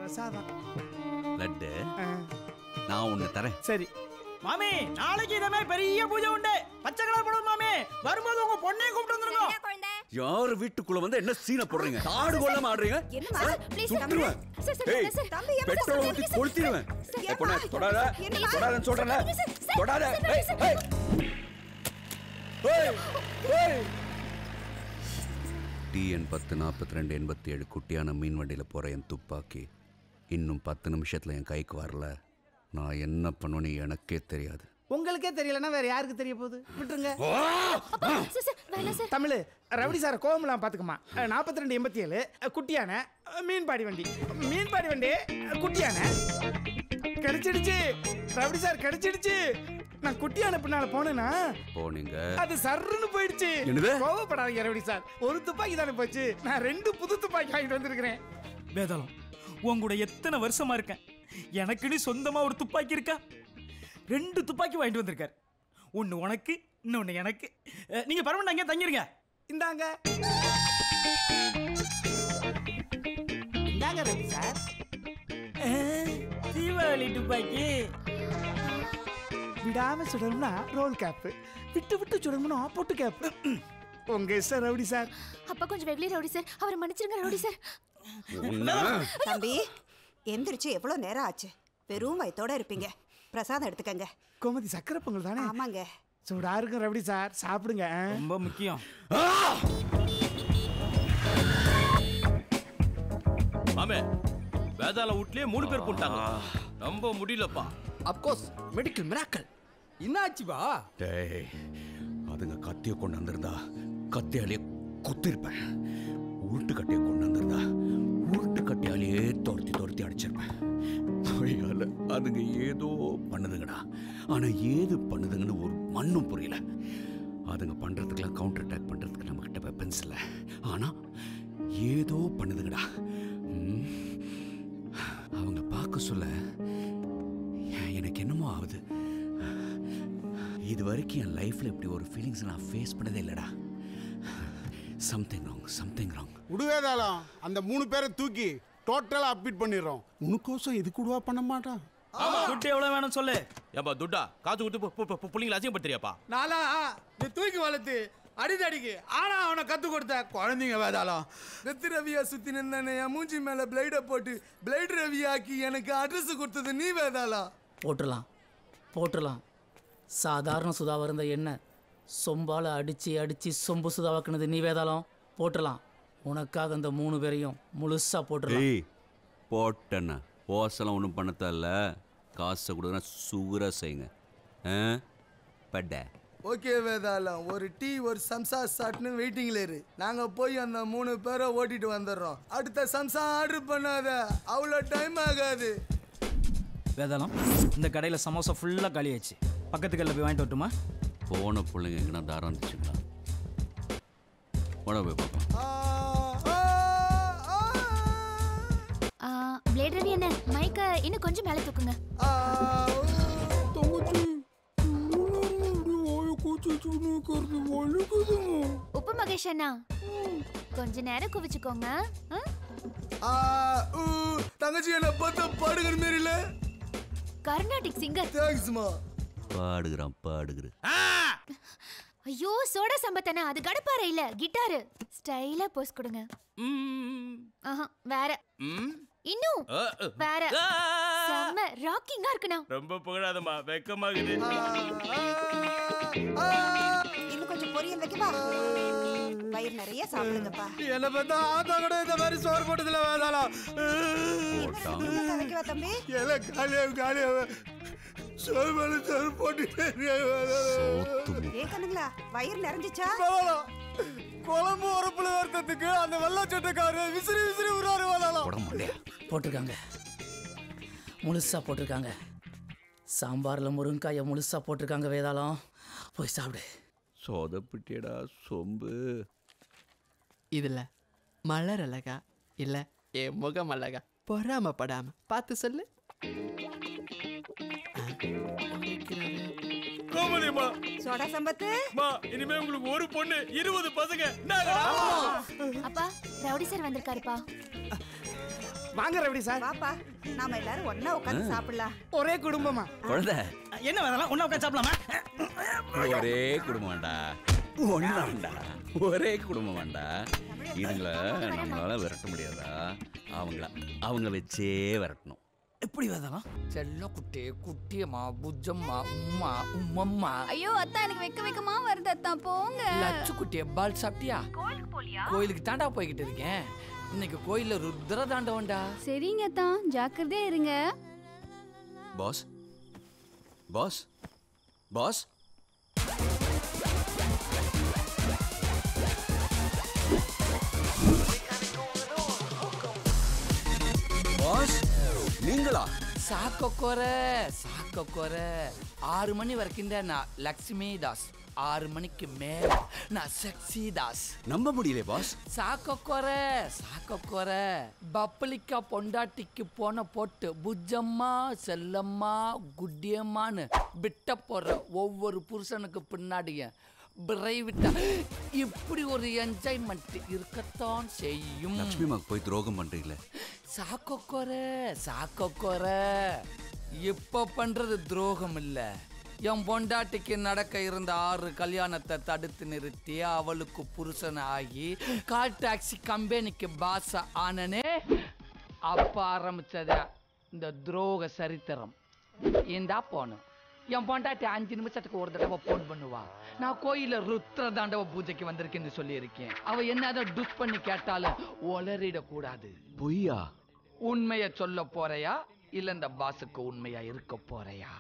பிரசாதம் லட்டு ஆ, நான் ஒன்று தரேன் சரி மாமி நாளைக்கு இதே மாதிரி பெரிய பூஜை உண்டு பச்சை கலர் படம் மாமி வரும்போது உங்க பொண்ணையும் கூப்பிட்டு வந்துருங்க என்ன குழந்தை யார் வீட்டுக்குள்ள வந்து என்ன சீனை போடுறீங்க ஆடு கொள்ளாம ஆடுறீங்க என்னம்மா? Please, சுட்டுருவேன் சார், சார், ஏய், சார், தம்பி, ஏன் பெட்ரோல் சார், ஊத்தி சார், கொளுத்திடுவேன் சார், ஏய், பொண்ணே, ஏம்மா? தொடாத என்னம்மா? தொடாதன்னு சொல்றேன்ல சார், சார், தொடாத சார், ஏய், சார், ஏய். ஏய், ஏய். டிஎன் பத்து நாற்பத்தி ரெண்டு எண்பத்தி ஏழு குட்டியான மீன் வண்டியில் போகிற என் துப்பாக்கி இன்னும் பத்து நிமிஷத்தில் என் கைக்கு வரல நான் என்ன பண்ணுவேன்னு எனக்கே தெரியாது உங்களுக்கே தெரியலன்னா வேற யாருக்கு தெரிய போகுது விட்டுருங்க சார், சார், வேணாம் சார். தமிழ் ரவுடி சார் கோவமெல்லாம் பார்த்துக்குமா நாற்பத்தி ரெண்டு எண்பத்தி ஏழு குட்டியான மீன்பாடி வண்டி மீன்பாடி வண்டி குட்டியான கிடைச்சிடுச்சு ரவுடி சார் கிடைச்சிடுச்சு நான் குட்டியான பின்னால போனேன்னா போனீங்க அது சர்ருன்னு போயிடுச்சு என்னது? கோவப்படாதீங்க ரவுடி சார் ஒரு துப்பாக்கி தானே போச்சு நான் ரெண்டு புது துப்பாக்கி வாங்கிட்டு வந்திருக்கிறேன் வேதாளம் உன் கூட எத்தனை வருஷமா இருக்கேன் எனக்குன்னு சொந்தமா ஒரு துப்பாக்கி இருக்கா ரெண்டு துப்பாக்கி வாங்கிட்டு வந்திருக்காரு ஒன்னு உனக்கு இன்னொன்னு எனக்கு அஹ், நீங்க பரவாயில்ல அங்கே தங்கிருங்க இந்தாங்க இந்தாங்க ரவுடி சார் அஹ், தீபாவளி துப்பாக்கி விடாம சுடணும்னா ரோல் கேப் விட்டு விட்டு சுடணும்னா பொட்டு கேப் உங்க இஷ்டம் ரவுடி சார் அப்பா கொஞ்சம் வெகுளி ரவுடி சார் அவரை மன்னிச்சிருங்க ரவுடி சார் தம்பி எந்திரிச்சு எவ்வளவு நேரம் ஆச்சு வெறும் வயித்தோட இருப்பீங்க பிரசாதம் எடுத்துக்கங்க கோமதி சக்கரை பொங்கல் தானே ஆமாங்க சூடா இருக்கும் ரவுடி சார் சாப்பிடுங்க ஆ? ரொம்ப முக்கியம் ஆமே வேதாள வீட்லயே மூணு பேர் போட்டாங்க நம்ப முடியலப்பா அப்கோர்ஸ் மெடிக்கல் மிராக்கல் என்னாச்சுப்பா டேய் அதுங்க கத்திய கொண்டு வந்திருந்தா கத்தியாலேயே குத்திருப்பேன் உருட்டு கட்டையை கொண்டு வந்திருந்தா உருட்டு கட்டையாலேயே துரத்தி துரத்தி அடிச்சிருப்பேன் பொய்யால அதுங்க ஏதோ பண்ணுதுங்கடா ஆனா ஏது பண்ணுதுங்கன்னு ஒரு மண்ணும் புரியல அதுங்க பண்றதுக்கெல்லாம் கவுண்டர் அட்டாக் பண்றதுக்கு நம்ம கிட்ட வெப்பன்ஸ் இல்லை ஆனா ஏதோ பண்ணுதுங்கடா ம். அவங்க பார்க்க சொல்ல எனக்கு என்னமோ ஆகுது இது வரைக்கும் என் லைஃப்ல இப்படி ஒரு ஃபீலிங்ஸ் நான் ஃபேஸ் பண்ணதே இல்லடா சம்திங் ராங் சம்திங் ராங் விடுவேதாளம் அந்த மூணு பேரை தூக்கி டோட்டலா அப்டேட் பண்ணிடுறோம் உனக்கோசம் இது கூடவா பண்ண மாட்டான் துட்டு எவ்வளவு வேணும் சொல்லு ஏப்பா துட்டா காத்து குத்து பு- பு- பு- புள்ளைங்களை அசிங்கப்படுத்துறியாப்பா நானா நீ தூக்கி வளர்த்து அடிதடிக்கு ஆனா அவனை கத்து கொடுத்த குழந்தைங்க வேதாளம் வெத்து ரவியா சுத்தி நின்ன என் மூஞ்சி மேல பிளைட போட்டு பிளைட் ரவியாக்கி எனக்கு அட்ரஸ் கொடுத்தது நீ வேதாளம் போட்டுடலாம் போட்டுடலாம் சாதாரண சுதாவாக இருந்த என்ன சொம்பால் அடித்து அடித்து சொம்பு சுதாவாக்குனது நீ வேதாளம் போட்டுடலாம் உனக்காக அந்த மூணு பேரையும் முழுசாக போட்டுடலாம் ஏய் போட்டேண்ணா ஓசெல்லாம் ஒன்றும் பண்ணத்தல்ல காசை கொடுக்குறேன் சுகராக செய்யுங்க ஆ பட்ட ஓகே வேதாளம் ஒரு டீ ஒரு சம்சா சாட்னு வெயிட்டிங்ல இரு நாங்க போய் அந்த மூணு பேரை ஓட்டிட்டு வந்துடுறோம் அடுத்த சம்சா ஆர்டர் பண்ணாத அவ்வளோ டைம் ஆகாது வேதாளம் இந்த கடையில் சமோசா ஃபுல்லாக காலியாச்சு பக்கத்து கடையில் போய் வாங்கிட்டு வரட்டுமா போன பிள்ளைங்க எங்கன்னா தாரம் இருந்துச்சுங்களா உடம்பு போய் பார்ப்போம் ஆ, ஆ, ஆ. பிளேட் ரவி என்ன மைக்க இன்னும் கொஞ்சம் மேலே தூக்குங்க உப்பு மகேஷ் அண்ணா கொஞ்ச நேரம் குவிச்சுக்கோங்க ஆ? ஆ, ஊ, தங்கச்சி என்ன பார்த்தா பாடுகிற மாரி இல்ல கர்நாடிக் சிங்கர் தேங்க்ஸ்மா பாடுகிறான் பாடுகிற ஐயோ சோடா சம்பத்தனா அது கடப்பாறை இல்ல கிட்டாரு ஸ்டைலா போஸ் கொடுங்க ஆஹா வேற இன்னும் வேற செம்ம ராக்கிங்கா இருக்குண்ணா ரொம்ப புகழாதம்மா வெக்கமாகுது இன்னும் கொஞ்சம் பொரியல் வைக்கவா வயிறு நிறைய சாப்பிடுங்கப்பா என்ன பார்த்தா ஆத்தா கூட இந்த மாதிரி சோறு போட்டதுல வேதாளம் போட்டான் இன்னும் வைக்கவா தம்பி எல்லாம் காலியா காலியா சோறு மேல சோறு போட்டுட்டே இருக்கேன் வேதாளம். சோத்து ஏ கண்ணுங்களா வயிறு நிறைஞ்சிச்சா வேதாளம், குழம்பு உரப்புல வர்க்கத்துக்கு அந்த வெள்ளச்சட்டக்காரு விசிறி விசிறி விடுறாரு வேதாளம் உடம்பு இல்லையா போட்டிருக்காங்க முழுசாக போட்டிருக்காங்க சாம்பாரில் முருங்காயை முழுசாக போட்டிருக்காங்க வேதாளம் போய் சாப்பிடு சொதப்பிட்டியடா சொம்பு இதுல மலர் அழகா இல்ல என் முகம் அழகா பொறாமப்படாம பார்த்து சொல்லு கோமதியம்மா சோடா சம்பத்து அம்மா இனிமே உங்களுக்கு ஒரு பொண்ணு இருபது பசங்க என்னங்கடா? அப்பா ரவுடி சார் வந்திருக்காருப்பா வாங்க ரவுடி சார் வாப்பா நாம எல்லாரும் ஒண்ணா உட்காந்து சாப்பிடலாம் ஒரே குடும்பமா குழந்தை என்ன வேதெல்லாம் ஒண்ணா உட்காந்து சாப்பிடலாமா ஒரே குடும்பம்டா ஒன்றாண்டா ஒரே குடும்பம் வேண்டா இதுங்கள நம்மளால விரட்ட முடியாதா அவங்கள அவங்கள வச்சே விரட்டணும் எப்படி வேதெல்லாம் செல்ல குட்டி குட்டியம்மா புஜம்மா உம்மா உம்மம்மா ஐயோ அத்தா எனக்கு வெக்க வெக்கமா வருது அத்தா போங்க லட்சு குட்டிய பால் சாப்பிட்டியா கோயிலுக்கு தாண்டா போய்கிட்டு இருக்கேன் இன்னைக்கு கோயில்ல ருத்ர தாண்டவன்டா சரிங்க அத்தா ஜாக்கிரதையா இருங்க பாஸ் பாஸ் பாஸ் பாஸ் நீங்களா சாக்கொக்கோர சாக்கொக்கோர ஆறு மணி வரைக்கும் தான் நான் லக்ஷ்மி தாஸ் ஆறு மணிக்கு மேல நான் செக்ஸி தாஸ் நம்ப முடியல பாஸ் சாக்கொக்கோர சாக்கொக்கோர பப்பளிக்கா பொண்டாட்டிக்கு போன போட்டு புஜம்மா செல்லம்மா குட்டியம்மான்னு விட்ட போற ஒவ்வொரு புருஷனுக்கு பின்னாடியும் விரைவிட்டா இப்படி ஒரு என்ஜாய்மெண்ட் இருக்கத்தான் செய்யும் லக்ஷ்மி அம்மாக்கு போய் துரோகம் பண்றீங்களே சாக்கொக்கோர சாக்கொக்கோர இப்ப பண்றது துரோகம் இல்ல என் பொண்டாட்டிக்கு நடக்க இருந்த ஆறு கல்யாணத்தை தடுத்து நிறுத்தி அவளுக்கு புருஷன் ஆகி கால் டாக்ஸி கம்பெனிக்கு பாஸ் ஆனனே அப்ப ஆரம்பிச்சத இந்த துரோக சரித்திரம் இந்தா போனோம் என் பொண்டாட்டி அஞ்சு நிமிஷத்துக்கு ஒரு தடவை போன் பண்ணுவா நான் கோயில ருத்ர தாண்டவ பூஜைக்கு வந்திருக்கேன்னு சொல்லியிருக்கேன் அவ என்னதான் டுஸ் பண்ணி கேட்டாலும் ஒளரிடக் கூடாது பொய்யா உண்மைய சொல்ல போறையா இல்ல இந்த பாஸுக்கு உண்மையா இருக்க போறையா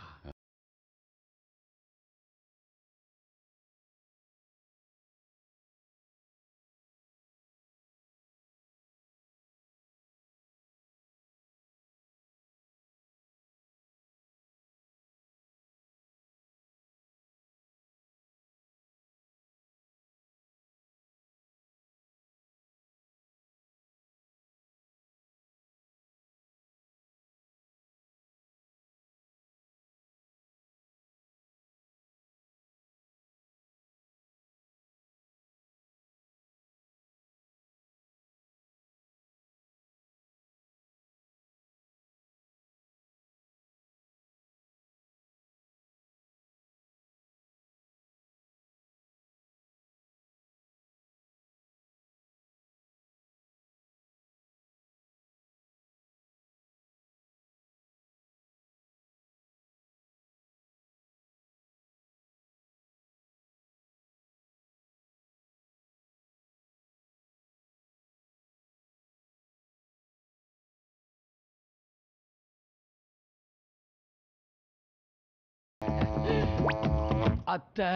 அத்தை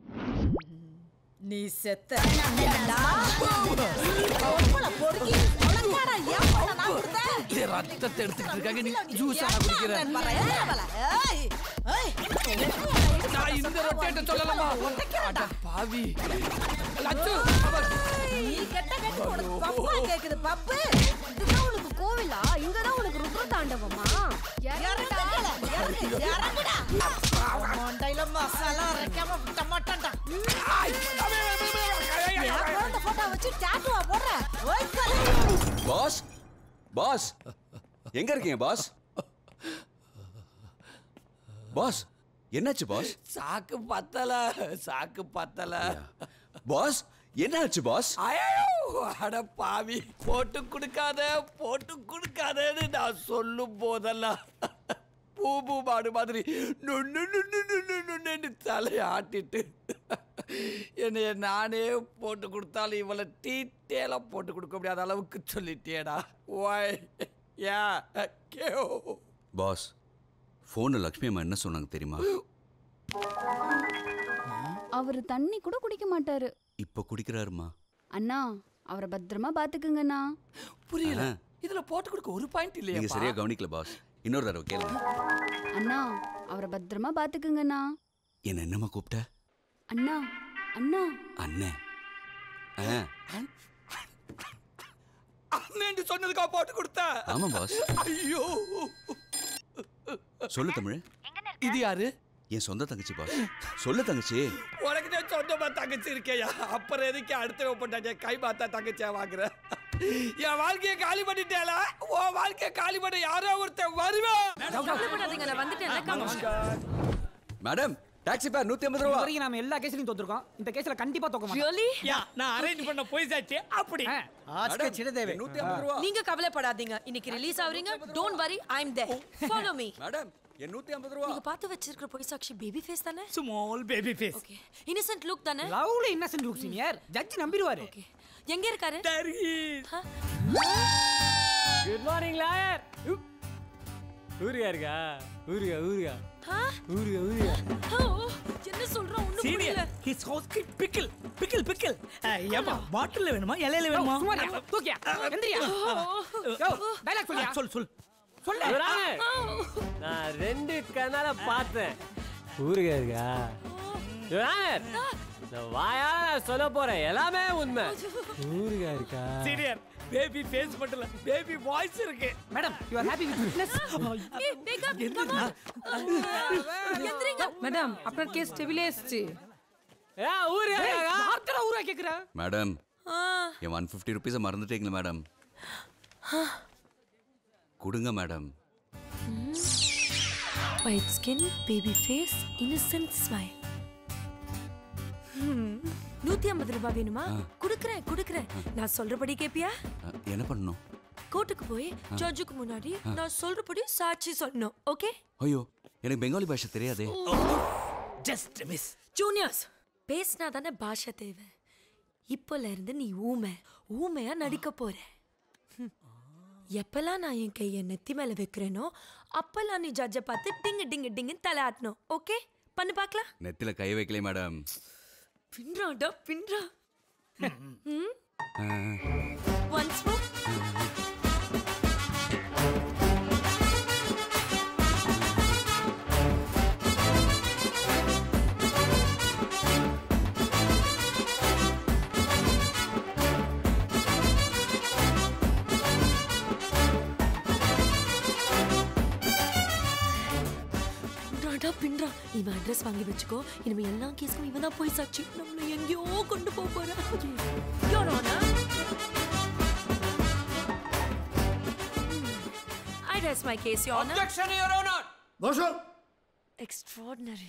நீ செத்த ஏண்டா? பொம்பளை பொறுக்கி, உனக்காடா ஏன் பண்ண நான் கொடுத்தேன்? இது ரத்தத்தை எடுத்துக்கிட்டு இருக்காங்க நீ ஜூஸ் குடிக்கிற ஏன் பாரு, ஏன் அவளை? ஏய், ஏய், நான் இந்த ரொட்டேட்ட சொல்லலாமா அட பாவி லட்சு நீ கெட்ட கெட்ட உனக்கு பப்பா கேக்குது பப்பு இதுதான் உனக்கு கோவிலா இங்கதான் உனக்கு ருத்ர தாண்டவமா இறங்கு கீழே, இறங்கு, இறங்குடா. மண்டையில மசாலா அரைக்காம விட்ட மாட்டான்டா என் குழந்தை photo வச்சு tattoo-வா போடுற? ஓய், கலை. பாஸ் பாஸ் எங்க இருக்கீங்க பாஸ் பாஸ் என்னாச்சு பாஸ் சாக்கு பத்தல சாக்கு பத்தல பாஸ் என்னாச்சு பாஸ் ஐயோ அட பாவி போட்டு கொடுக்காத போட்டு கொடுக்காதன்னு நான் சொல்லும் போதெல்லாம் பூ பூ மாடு மாதிரி நுண்ணு நுண்ணு நுண்ணு நுண்ணுன்னு தலையை ஆட்டிட்டு என்னைய நானே போட்டு கொடுத்தாலும் இவளை டீட்டெயிலாக போட்டு கொடுக்க முடியாத அளவுக்கு சொல்லிட்டேடா ஒய் யா கேஓ பாஸ் ஃபோனில் லக்ஷ்மி அம்மா என்ன சொன்னாங்க தெரியுமா அவர் தண்ணி கூட குடிக்க மாட்டாரு இப்போ குடிக்கிறாருமா அண்ணா அவரை பத்திரமா பாத்துக்குங்கண்ணா புரியல ஆ. இதுல போட்டு கொடுக்க ஒரு பாயிண்ட் நீங்க இல்லையா சரியா கவனிக்கல பாஸ் இன்னொரு தடவை கேளுங்க அண்ணா அவரை பத்திரமா பாத்துக்குங்கண்ணா என்ன என்னம்மா கூப்பிட்ட அண்ணா அண்ணா அண்ணன் ஆ அண்ணன் சொன்னதுக்கா போட்டு கொடுத்த ஆமா பாஸ் ஐயோ சொல்லு தமிழ் இது யாரு என் சொந்த தங்கச்சி பாஸ் சொல்லு தங்கச்சி உனக்கு தான் சொந்தமா தங்கச்சி இருக்கேயா அப்புறம் எதுக்கு அடுத்த பொண்டாட்டிய கை பார்த்தா தங்கச்சியா வாங்குற என் வாழ்க்கையை காலி பண்ணிட்டேல உன் வாழ்க்கையை காலி பண்ண யாரோ ஒருத்தன் வருவேன் கவலைப்படாதீங்க நான் வந்துட்டேன் மேடம் டாக்ஸி பேர் நூத்தி ஐம்பது ரூபா வரைக்கும் நாம எல்லா கேஸ்லயும் தோத்துருக்கோம் இந்த கேஸ்ல கண்டிப்பா தோக்க மாட்டோம் Really? யா நான் அரேஞ்ச் பண்ண போய் சாச்சு அப்படி நூத்தி ஐம்பது ரூபா நீங்க கவலைப்படாதீங்க இன்னைக்கு ரிலீஸ் ஆவறீங்க don't worry I am there follow me madam என் நூத்தி ஐம்பது ரூபா நீங்க பார்த்து வச்சிருக்கிற பொய் சாட்சி பேபி ஃபேஸ் தானே small baby face okay innocent look தானே lovely innocent look senior judge நம்பிடுவாரு எங்க இருக்காரு குட் மார்னிங் லாயர் ஊருகா இருக்கா ஊருகா ஊருகா ஆ? ஊருகா ஊருகா ஓ, என்ன சொல்றோம் ஒண்ணும் புரியல senior his house kid pickle pickle pickle ஏப்பா பாட்டில்ல வேணுமா இலையில வேணுமா சும்மா தூக்கியா எந்திரியா டைலாக் சொல்லியா சொல் சொல் சொல்லு இவரானே, நான் ரெண்டு கண்ணால பார்த்தேன் ஊருகா இருக்கா இவரானே, நான் வாயால நான் சொல்ல போறேன் எல்லாமே உண்மை ஊருகா இருக்கா சீனியர் பேபி ஃபேஸ் மட்டும் இல்ல பேபி வாய்ஸ் இருக்கு madam you are happy with fitness ஏய் wake up come on எந்திரிங்க ম্যাডাম আপনার কেস টেবিলে এসছে ஏ ஊருகா இருக்கா வார்த்தை ஊரா கேக்குற மேடம் ஆ என் ஒன் ஃபிஃப்டி ருபீஸை மறந்துட்டீங்களா மேடம் கொடுங்க madam white skin baby face innocent smile நூத்தி ஐம்பது ரூபாய் வேணுமா குடுக்கறேன் குடுக்கறேன் நான் சொல்றபடி கேப்பியா அஹ், என்ன பண்ணணும் கோர்ட்டுக்கு போய் ஜட்ஜுக்கு முன்னாடி நான் சொல்றபடி சாட்சி சொல்லணும் ஓகே ஐயோ எனக்கு பெங்காலி பாஷை தெரியாதே ஜஸ்ட் மிஸ் ஜூனியர்ஸ் பேசினா தானே பாஷை தேவை இப்போல இருந்து நீ ஊமை ஊமையா நடிக்க போற ஹம். எப்பெல்லாம் நான் என் கையை நெத்தி மேல வைக்கிறேனோ அப்பெல்லாம் நீ ஜட்ஜை பார்த்து டிங்கு டிங்கு டிங்குன்னு தலை ஆட்டணும் ஓகே பண்ணு பார்க்கலாம் நெத்தில கை வைக்கல மேடம் பின்றாடா பின்றா அஹ், ஒன்ஸ் மோர் பின்றாடா பின்றா இவன் அட்ரஸ் வாங்கி வச்சுக்கோ இனிமே எல்லா கேஸ்க்கும் இவன் தான் போய் சாட்சி நம்மளை எங்கேயோ கொண்டு போக போறான் Your Honor. I rest my case, Your Honor. Objection, Your Honor. வருஷம் Extraordinary.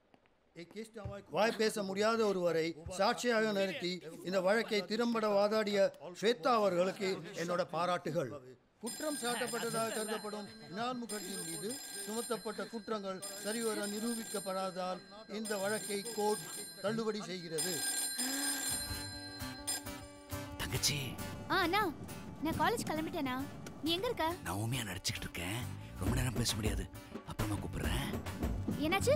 வாய் பேச முடியாத ஒருவரை சாட்சியாக நிறுத்தி இந்த வழக்கை திறம்பட வாதாடிய ஸ்வேதா அவர்களுக்கு என்னோட பாராட்டுகள் குற்றம் சாட்டப்பட்டதாக கருதப்படும் பினால் முகர்ஜியின் மீது சுமத்தப்பட்ட குற்றங்கள் சரிவர நிரூபிக்கப்படாதால் இந்த வழக்கை கோர்ட் தள்ளுபடி செய்கிறது தங்கச்சி ஆ அண்ணா நான் காலேஜ் கிளம்பிட்டேனா நீ எங்க இருக்க நான் உண்மையா நடிச்சுக்கிட்டு இருக்கேன் ரொம்ப நேரம் பேச முடியாது அப்புறமா கூப்பிடுறேன் என்னாச்சு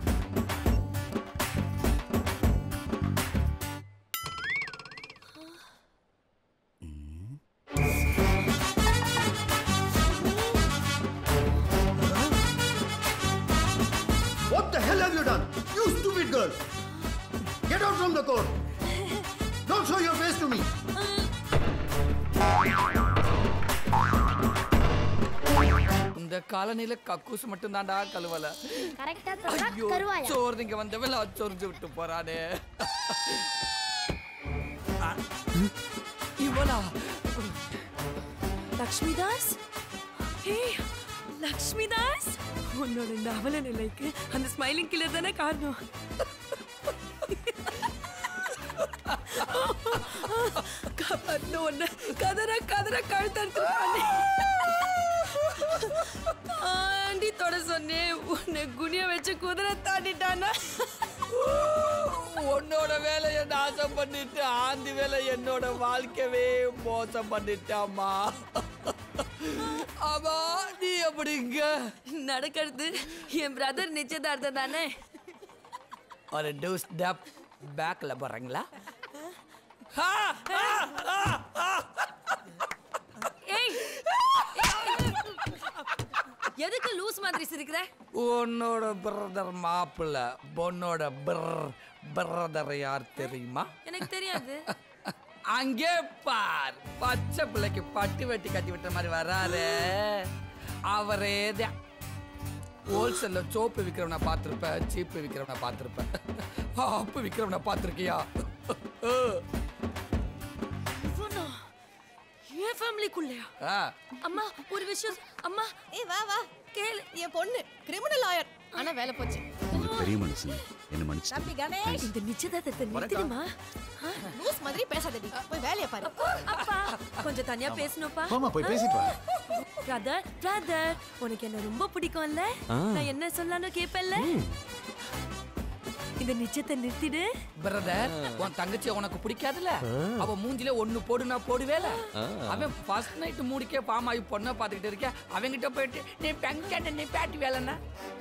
What the hell have you done? You stupid girl! Get out from the court! Don't show your face to me! இந்த காலனில கக்கூஸ் மட்டும் தான்டா கழுவல கரெக்டா ஐயோ கருவாயா சோர்ந்துங்க வந்தவன் சொரிஞ்சு விட்டு போறானே இவளா லக்ஷ்மிதாஸ் ஏய் லக்ஷ்மிதாஸ் உன்னோட இந்த அவல நிலைக்கு அந்த ஸ்மைலிங் கில்லர் தானே காரணம் காப்பாத்து ஒன்னு கதற கதற கழுத்தறுத்து ஆண்டி தொட சொன்னேன் உன்னை குனிய வச்சு குதிரை தாண்டிட்டானா உன்னோட வேலையை நாசம் பண்ணிட்டு ஆந்தி வேலை என்னோட வாழ்க்கையவே மோசம் பண்ணிட்டாமா ஆமா நீ எப்படிங்க நடக்கிறது என் பிரதர் நிச்சயதார்த்தம் தானே ஒரு டூஸ் டப் பேக்ல போறீங்களா ஏய் எதுக்கு லூஸ் மாதிரி சிரிக்கிற உன்னோட பிரதர் மாப்பிள்ள பொண்ணோட பிர் பிரதர் யார் தெரியுமா எனக்கு தெரியாது அங்கே பார் பச்சை பிள்ளைக்கு பட்டு வெட்டி கட்டி விட்ட மாதிரி வராரு அவரே தான் ஹோல்சேல்ல சோப்பு விற்கிறவனை பார்த்துருப்பேன் சீப்பு விற்கிறவனை பார்த்துருப்பேன் அப்பு விற்கிறவனை பார்த்துருக்கியா இவனா என் ஃபேமிலிக்குள்ளயா ஆ அம்மா ஒரு விஷயம் அம்மா ஏய் வா வா கேளு என் பொண்ணு கிரிமினல் லாயர் ஆனா வேலை போச்சு உனக்கு பெரிய மனுஷன் என்ன மன்னிச்சு தம்பி கணேஷ் இந்த நிச்சயதார்த்தத்தை நிறுத்திடுமா லூஸ் மாதிரி பேசாதடி போய் வேலையை பாரு அப்பா கொஞ்சம் தனியா பேசணும்ப்பா போம்மா, போய் பேசிட்டு வா. பிரதர் பிரதர் உனக்கு என்ன ரொம்ப பிடிக்கும்ல ஆ. நான் என்ன சொன்னாலும் கேப்பல்ல இந்த நிச்சயத்தை நிறுத்திடு பிரதர் உன் தங்கச்சி உனக்கு பிடிக்காதுல ஆ. அவ மூஞ்சில ஒண்ணு போடுனா போடுவேல ஆ. அவன் ஃபர்ஸ்ட் நைட் மூடிக்கே பாம் ஆகி பொண்ணை பார்த்துக்கிட்டு இருக்க அவங்கிட்ட போயிட்டு நீ பெங்க நீ பேட்டி வேலைன்னா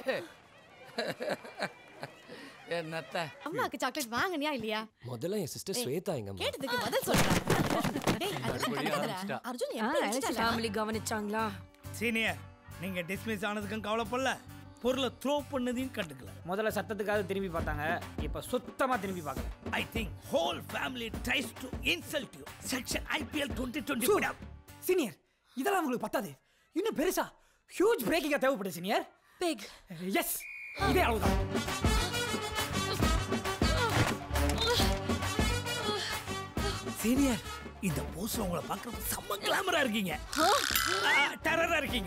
என்னத்த அம்மாக்கு சாக்லேட் வாங்குனியா இல்லையா முதல்ல என் சிஸ்டர் ஏய், ஸ்வேதா எங்க கேட்டதுக்கு பதில் சொல்றேன் டேய் அதெல்லாம் மறுபடியும் கண்டுக்காதடா. ஆரம்பிச்சிட்டா. அர்ஜுன் ஆ, எப்படி அழைச்சு வச்சிட்டாளா? family கவனிச்சாங்களா சீனியர் நீங்க டிஸ்மிஸ் ஆனதுக்கும் கவலைப்படல பொருளை த்ரோ பண்ணதையும் கண்டுக்கல முதல்ல சத்தத்துக்காக திரும்பி பார்த்தாங்க இப்ப சுத்தமா திரும்பி பார்க்கல I think whole family tries to insult you section IPL twenty twenty senior இதெல்லாம் உங்களுக்கு பத்தாது இன்னும் பெருசா ஹியூஜ் பிரேக்கிங்கா தேவைப்படுது சீனியர் பிக் எஸ் இதே அளவுதான் சீனியர் இந்த போஸ்ட்ல உங்களை பார்க்கறது செம்ம கிளாமரா இருக்கீங்க டெரரா இருக்கீங்க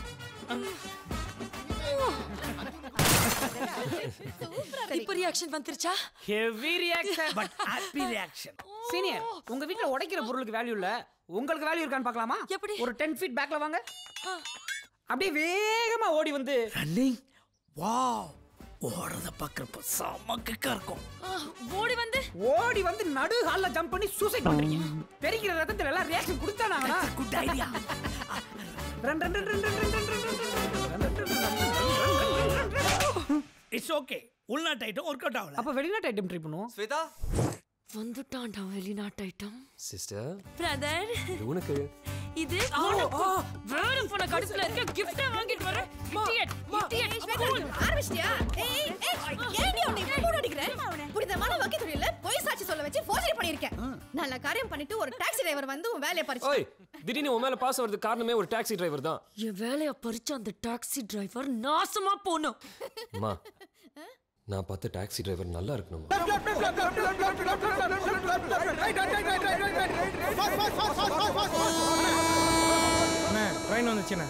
இப்ப ரியாக்ஷன் வந்துருச்சா heavy reaction but happy reaction senior உங்க வீட்ல உடைக்கிற பொருளுக்கு வேல்யூ இல்ல உங்களுக்கு வேல்யூ இருக்கான்னு பார்க்கலாமா எப்படி ஒரு 10 ஃபீட் பேக்ல வாங்க அப்படியே வேகமா ஓடி வந்து ரன்னிங் வாவ் ஓடுறத பார்க்கறப்ப செம்ம கிக்கா இருக்கும் ஓடி வந்து ஓடி வந்து நடு ஹால்ல ஜம்ப் பண்ணி சூசைட் பண்றீங்க பெருகிற ரத்தத்துல எல்லாம் ரியாக்ஷன் கொடுத்தானா good idea run run run run run run run run it's okay உள்நாட்டு ஐட்டம் ஒர்க் அவுட் ஆகல அப்ப வெளிநாட்டு ஐட்டம் ட்ரை பண்ணுவோம் ஸ்வேதா வந்துட்டான்டா வெளிநாட்டு ஐட்டம் சிஸ்டர் பிரதர் இது உனக்கு இது உனக்கு. வேற போன கடுப்புல இருக்க கிஃப்ட் வாங்கிட்டு வர இடியட் இடியட் ஆரம்பிச்சிட்டியா ஏய் ஏய் ஏன்டி உன்னை இப்படி போட்டு அடிக்கிற புரிதமான வக்கீல் தொழில பொய் சாட்சி சொல்ல வச்சு ஃபோர்ஜரி பண்ணிருக்கேன் நல்ல காரியம் பண்ணிட்டு ஒரு டாக்ஸி டிரைவர் வந்து உன் வேலையை பறிச்சு ஓய் திடீர்னு உன் மேல பாஸ் வரதுக்கு காரணமே ஒரு டாக்ஸி டிரைவர் தான் என் வேலைய பறிச்ச அந்த டாக்ஸி டிரைவர் நாசமா போனோம் அம்மா நான் பார்த்த டாக்ஸி டிரைவர் நல்லா இருக்கணும் ட்ரெயின் வந்துச்சுண்ணே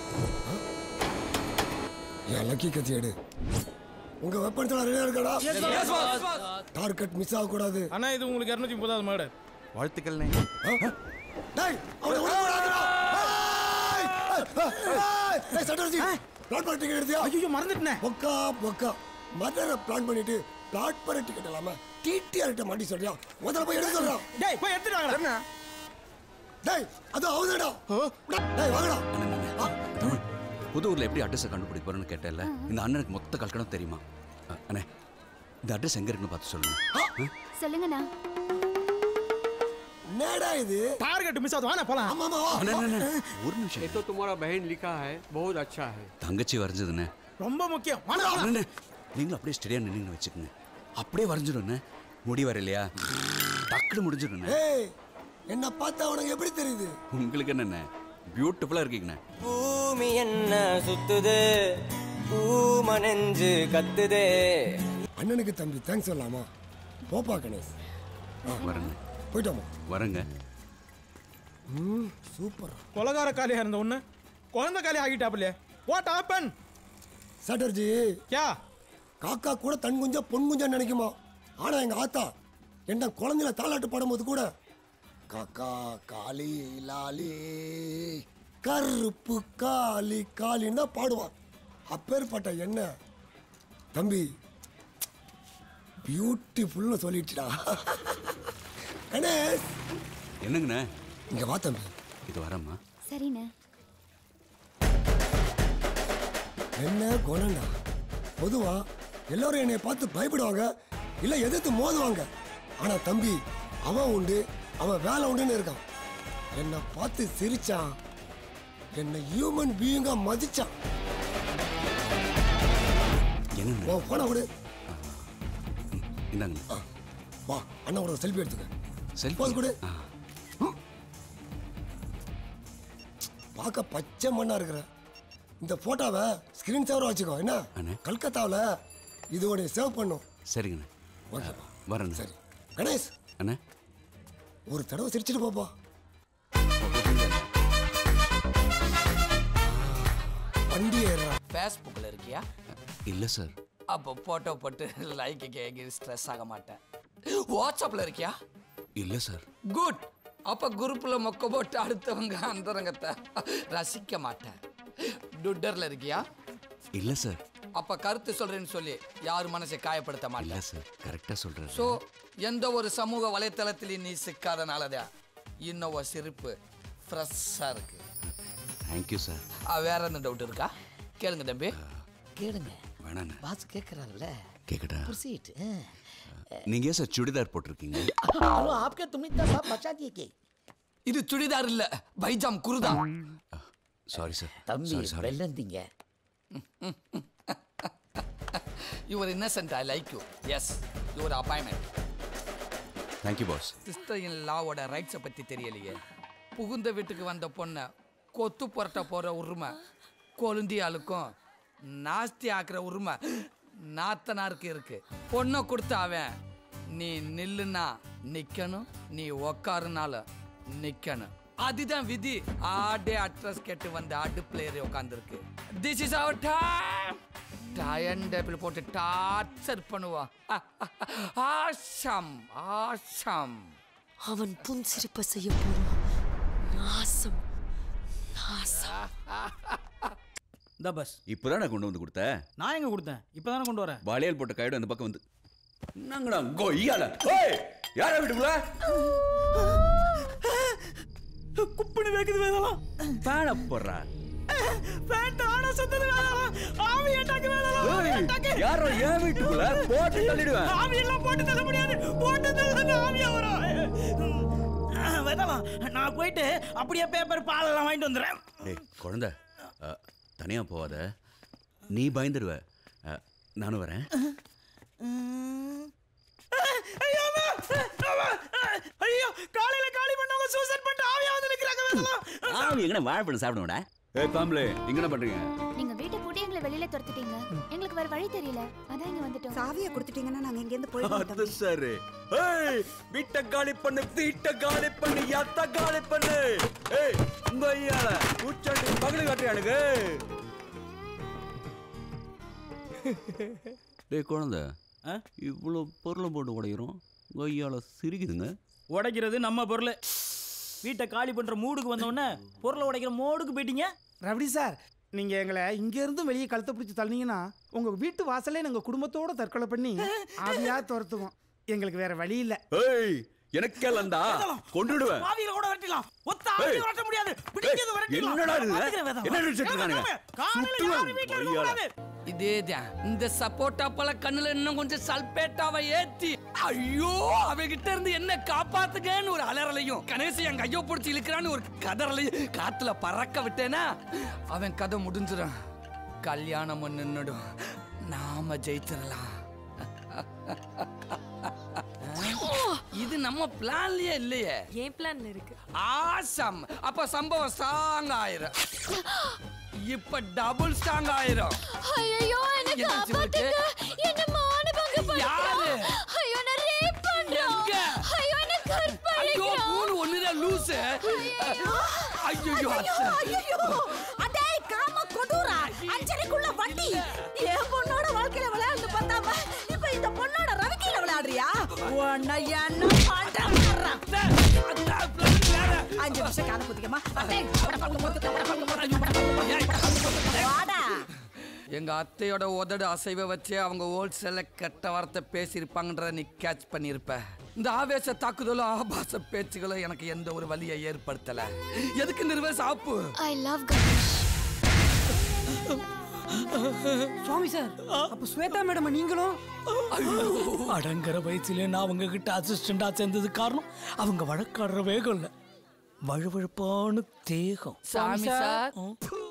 என் லக்கி கத்தி எடு உங்க வெப்பன்ஸ் ரெடியா இருக்கடா Yes, boss. Yes, boss. Target miss ஆக கூடாது அண்ணா இது உங்களுக்கு இரநூத்தி முப்பதாவது மாடு வாழ்த்துக்கள் டேய் அவனை உள்ள விடாதடா ஏய்! ஏய்! ஏய் சட்டர்ஜி பிளாட் பண்ண டிக்கெட் எடுத்தியா ஐயோ மறந்துட்டேன் பொக்கா பொக்கா மதுரை பிளான் பண்ணிட்டு பிளாட் பண்ண டிக்கெட் இல்லாம டிடிஆர் கிட்ட மாட்டி சொல்றியா முதல்ல போய் எடுக்க சொல்றான் டேய் போய் எடுத்துட்டு வாங்கடா டேய் அது அவதடா டேய் வாங்கடா தமிழ் புது ஊர்ல எப்படி அட்ரஸை கண்டுபிடிக்க போறேன்னு கேட்டேன்ல இந்த அண்ணனுக்கு மொத்த கல்கணம் தெரியுமா அ, அண்ணே இந்த அட்ரஸ் எங்க இருக்குன்னு பார்த்து சொல்லுங்க சொல்லுங்கண்ணா நேடா இது டார்கெட் மிஸ் ஆகுது வாண்ணா போலாம் ஆமா ஆமா அண்ணே, அண்ணே, அண்ணே, ஒரு நிமிஷம் ये तो तुम्हारा बहन लिखा है बहुत अच्छा है தங்கச்சி வரைஞ்சதுண்ணே ரொம்ப முக்கியம் வாண்ணா அண்ணே, நீங்களும் அப்படியே ஸ்டெடியா நின்று வச்சுக்கோங்க அப்படியே வரைஞ்சிடும்ண்ணே முடி வர இல்லையா டக்குனு முடிஞ்சிடும்ண்ணே ஏய் என்ன பார்த்தா உனக்கு எப்படி தெரியுது உங்களுக்கு என்னண்ணே பியூட்டிஃபுல்லா இருக்கீங்கண்ணே பூமி என்ன சுத்துது பூம நெஞ்சு கத்துதே அண்ணனுக்கு தம்பி தேங்க்ஸ் சொல்லலாமா போப்பா கணேஷ் வரேங்க போயிட்டோமா வரேங்க ம் சூப்பர் கொலகார காலியா இருந்த ஒண்ணு குழந்தை காலி ஆகிட்டாப்லையே வாட் ஹேப்பன் சட்டர்ஜி யா காக்கா கூட தன் குஞ்சா பொன் குஞ்சா நினைக்குமா ஆனா எங்க ஆத்தா என்ன குழந்தையில தாலாட்டு பாடும்போது கூட காக்கா காளி லாலி கருப்பு காளி காளின்னு தான் பாடுவான் அப்பேற்பட்ட என்ன தம்பி பியூட்டிஃபுல்னு சொல்லிடுச்சுடா கணேஷ் என்னங்கண்ணே இங்க வா தம்பி இது வரேம்மா சரிண்ணே என்ன குணம்டா பொதுவா எல்லாரும் என்னை பார்த்து பயப்படுவாங்க இல்ல எதிர்த்து மோதுவாங்க ஆனா தம்பி அவன் உண்டு அவன் வேலை உண்டுன்னு இருக்கான் என்னை பார்த்து சிரிச்சான் என்னை ஹியூமன் பீயிங்கா மதிச்சான் என்னங்க உன் போன விடு இந்தாங்க வா அண்ணா ஒரு செல்ஃபி எடுத்துக்க செல்ஃபி போஸ் கொடு ம். பார்க்க பச்சை மண்ணா இருக்கிற இந்த போட்டோவை ஸ்கிரீன் சேவர் வச்சுக்கோ என்ன கல்கத்தாவில் இது உன்னை சேவ் பண்ணும் சரிங்கண்ணே ஓகேப்பா வரேண்ணே சரி கணேஷ் அண்ணே ஒரு தடவை சிரிச்சிட்டு போப்பா ஓகே வண்டி ஏறா ஃபேஸ்புக்கில் இருக்கியா இல்ல சார் அப்போ போட்டோ போட்டு லைக்கு கேட்க ஸ்ட்ரெஸ் ஆக மாட்டேன் வாட்ஸ்அப்பில் இருக்கியா இல்ல சார் குட் அப்போ குரூப்பில் மொக்க போட்டு அடுத்தவங்க அந்தரங்கத்தை ரசிக்க மாட்டேன் ட்விட்டரில் இருக்கியா இல்ல சார் அப்போ கருத்து சொல்றேன்னு சொல்லி யார் மனசை காயப்படுத்த இல்ல மாட்டேன் சார் கரெக்டா சொல்றேன் ஸோ எந்த ஒரு சமூக வலைத்தளத்திலையும் நீ சிக்காதனாலதான் இன்னும் உன் சிரிப்பு ஃப்ரெஷ்ஷாக இருக்கு தேங்க்யூ சார் ஆ, வேற எந்த டவுட் இருக்கா கேளுங்க தம்பி கேளுங்க வேணாண்ணே பாஸ் கேட்குறாருல்ல கேக்கட்டா ப்ரொசீட் நீங்க ஏன் சார் சுடிதார் போட்டிருக்கீங்க हेलो आपके तुम इतना सब बचा दिए के இது சுடிதார் இல்ல பைஜாம் குருதா சாரி சார் தம்பி சாரி சாரி வெள்ளந்தீங்க your innocent I like you yes your appointment thank you boss sister in லாவோட ரைட்ஸை பற்றி தெரியலையே புகுந்த வீட்டுக்கு வந்த பொண்ணை கொத்து புரட்ட போகிற உரிமை கொழுந்தியாளுக்கும் நாஸ்தி ஆக்குற உரிமை நாத்தனாருக்கு இருக்கு பொண்ணை கொடுத்த அவன் நீ நில்லுனா நிக்கணும் நீ உக்காருனாலும் நிக்கணும் அதுதான் விதி ஆடே அட்ரஸ் கேட்டு வந்த அடுப்புல ஏறி உட்காந்துருக்கு திஸ் இஸ் அவர் டைம் டயன் டேபிள் போட்டு டார்ச்சர் பண்ணுவா ஆஷம் ஆஷம் அவன் புன்சிரிப்ப செய்ய போறான் நாசம் நாசம் இந்த பஸ் இப்போதான் நான் கொண்டு வந்து கொடுத்த நான் எங்க கொடுத்தேன் இப்பதானே கொண்டு வரேன் வளையல் போட்ட கையோட அந்த பக்கம் வந்து என்னங்கடா கொய்யால ஓய் யாரா வீட்டுக்குள்ள குப்பினி வைக்குது வேதலாம் ஃபேன போடுறா பேண்ட் ஆனா சுத்தது வேதலாம் ஆவி அட்டாக்கு வேதலாம் யாரோ ஏன் வீட்டுக்குள்ள போட்டு தள்ளிடுவேன் ஆவி எல்லாம் போட்டு தள்ள முடியாது போட்டு தள்ள ஆவியா வரும் வேதலாம் நான் போயிட்டு அப்படியே பேப்பர் பால் எல்லாம் வாங்கிட்டு வந்துடுறேன் டேய் குழந்தை அ, தனியா போவாத நீ பயந்துடுவ அ, நானும் வரேன் ஐயோ அம்மா! அம்மா! ஐயோ காலையில காலி பண்ணவங்க சூசைட் பண்ணிட்டு ஆவியா வந்து நிக்கிறாங்க வேதலாம் ஆவி எங்கன வாழைப்பழம் சாப்பிடுவோடா ஏய் பாம்பளே இங்க என்ன பண்றீங்க நீங்க வீட்டை பூட்டி எங்களை வெளியில துரத்திட்டீங்க எங்களுக்கு வேற வழி தெரியல அதான் இங்க வந்துட்டோம் சாவியை கொடுத்துட்டீங்கன்னா நாங்க இங்க இருந்து அது சரி ஏய் வீட்டை காலி பண்ணு வீட்டை காலி பண்ணு எத்த காலி பண்ணு ஏய் உங்க ஐயால பூச்சாண்டி பகலு காட்டுறானுங்க டேய் குழந்தை இவ்வளோ பொருளை போட்டு உடைக்கிறோம் உங்க ஐயால சிரிக்குதுங்க உடைக்கிறது நம்ம பொருள் வீட்டை காலி பண்ற மூடுக்கு வந்த உடனே பொருளை உடைக்கிற மோடுக்கு போயிட்டீங்க ரபடி சார் நீங்க எங்களை இங்க இருந்தும் வெளியே கழுத்தை பிடிச்சி தள்ளினீங்கன்னா உங்க வீட்டு வாசலே நாங்க குடும்பத்தோட தற்கொலை பண்ணி ஆவியா துரத்துவோம் எங்களுக்கு வேற வழி இல்ல ஏய் எனக்கேலண்டா கொண்டுடுவேன் ஆவியில கூட வரட்டிலாம் ஒத்த ஆவியில ஏய். வரட்ட முடியாது பிடிக்கிறது வரட்டிலாம் என்னடா இது? பாத்துக்கிறேன் வேதம். என்ன நினைச்சிட்டு இருக்கானுங்க? காலையில சுட்டுவேன். யாரும் வீட்டுல இருக்க ஐயால. கூடாது இதேதான் இந்த சப்போட்டா பழ கண்ணுல இன்னும் கொஞ்சம் சல்பேட்டாவை ஏத்தி ஐயோ அவகிட்ட இருந்து என்ன காப்பாத்துங்கன்னு ஒரு அலறலையும் கணேசன் என் கையோ பிடிச்சி இழுக்கிறான்னு ஒரு கதறலையும் காத்துல பறக்க விட்டேனா அவன் கதை முடிஞ்சிடும் கல்யாணம் நின்னுடும் நாம ஜெயிச்சிடலாம் இது நம்ம பிளான்லயே இல்லையே ஏன் பிளான்ல இருக்கு ஆசம் அப்ப சம்பவம் ஸ்ட்ராங் ஆயிரும் இப்ப டபுள் ஸ்ட்ராங் ஆயிரும் ஐயோ என்ன என்னாச்சு உனக்கு? காப்பாத்துங்க என்ன மானபங்க யாரு? பண்ணிட்டான் ஐயோ நான் ரேப் பண்றோம் எங்க? ஐயோ என்ன ஐயோ கற்பழிக்கிறான் மூணு ஒண்ணுதான் லூசு ஐயோ ஐயோ அடே காம கொடூரா அஞ்சரைக்குள்ள வண்டி என் பொண்ணோட வாழ்க்கையில விளையாண்டு பார்த்தாம இப்ப இந்த பொண்ணோட ரவிக்கையில விளையாடுறியா உன்னை என்ன பண்றேன் அஞ்சு நிமிஷம் கால குத்திக்கமா வாடா எங்க அத்தையோட உதடு அசைவை வச்சு அவங்க ஹோல்சேல கெட்ட வார்த்தை பேசியிருப்பாங்கன்ற நீ கேட்ச் பண்ணியிருப்ப இந்த ஆவேச தாக்குதலும் ஆபாச பேச்சுகளும் எனக்கு எந்த ஒரு வழியை ஏற்படுத்தல எதுக்கு நிறுவ சாப்பு I love Ganesh Swamy sir அப்ப ஸ்வேதா மேடம் நீங்களும் அடங்கிற வயசுல நான் அவங்க கிட்ட அசிஸ்டண்டா சேர்ந்தது காரணம் அவங்க வழக்காடுற வேகம் இல்ல வழுவழுப்பான தேகம் சாமி சார் ம்.